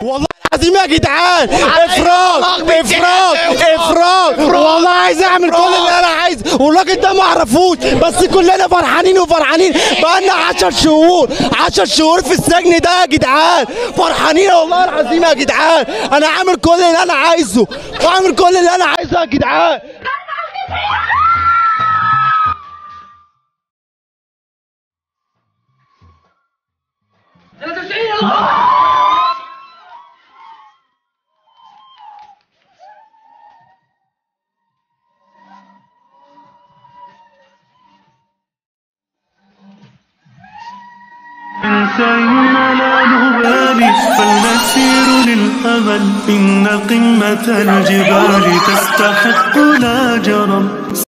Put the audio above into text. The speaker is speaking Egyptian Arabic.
والله العظيم يا جدعان افراج افراج افراج والله عايز اعمل كل اللي انا عايزه والراجل ده ما اعرفوش بس كلنا فرحانين وفرحانين بقالنا 10 شهور 10 شهور في السجن ده يا جدعان فرحانين والله العظيم يا جدعان انا عامل كل اللي انا عايزه وعامل كل اللي انا عايزه يا جدعان سعينا لا نبالي فلنسير للأمل إن قمة الجبال تستحق لا جرم